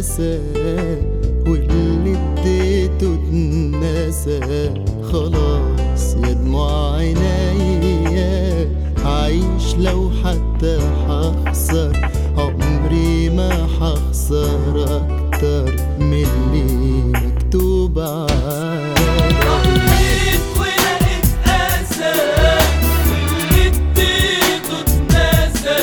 اتنسى واللي اديته اتنسى خلاص يا دموع عينيا عايش لو حتى هخسر عمري ما هخسر اكتر من اللي مكتوب عليا ضليت ولقيت أسى واللي اديته اتنسى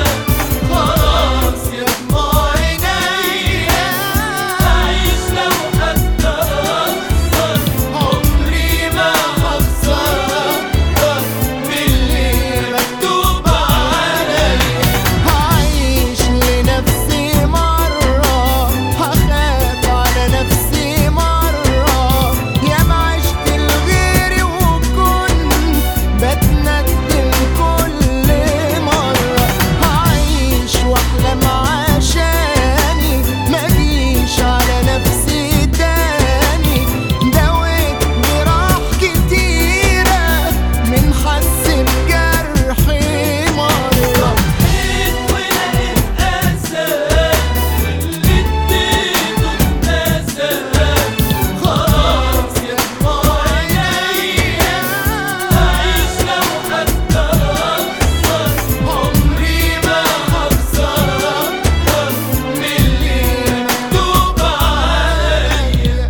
خلاص يا دموع عينيا أعيش لو حتى أخسر عمري ما هخسر أكتر من اللي مكتوب عليا هعيش لنفسي مرة هخاف على نفسي مرة يا ما عشت لغيري وكنت بتندم كل مرة هعيش واحلم عشاني مجيش على نفسي تاني دويت جراح كتيرة من حس بجرحي مرة ضليت ولقيت أسى واللي اديته اتنسى خلاص يا دموع عينيا أعيش لو حتى أخسر عمري ما هخسر أكتر من اللي مكتوب عليا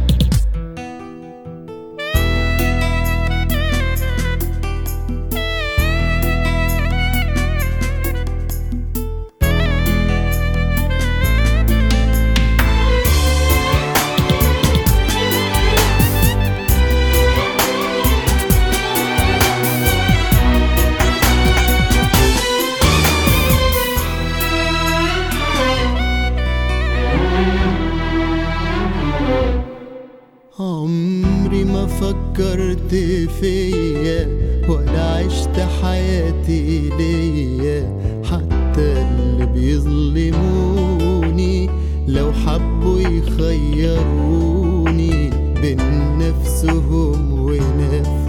عمري ما فكرت فيا ولا عشت حياتي ليا حتى اللي بيظلموني لو حبوا يخيروني بين نفسهم ونفسي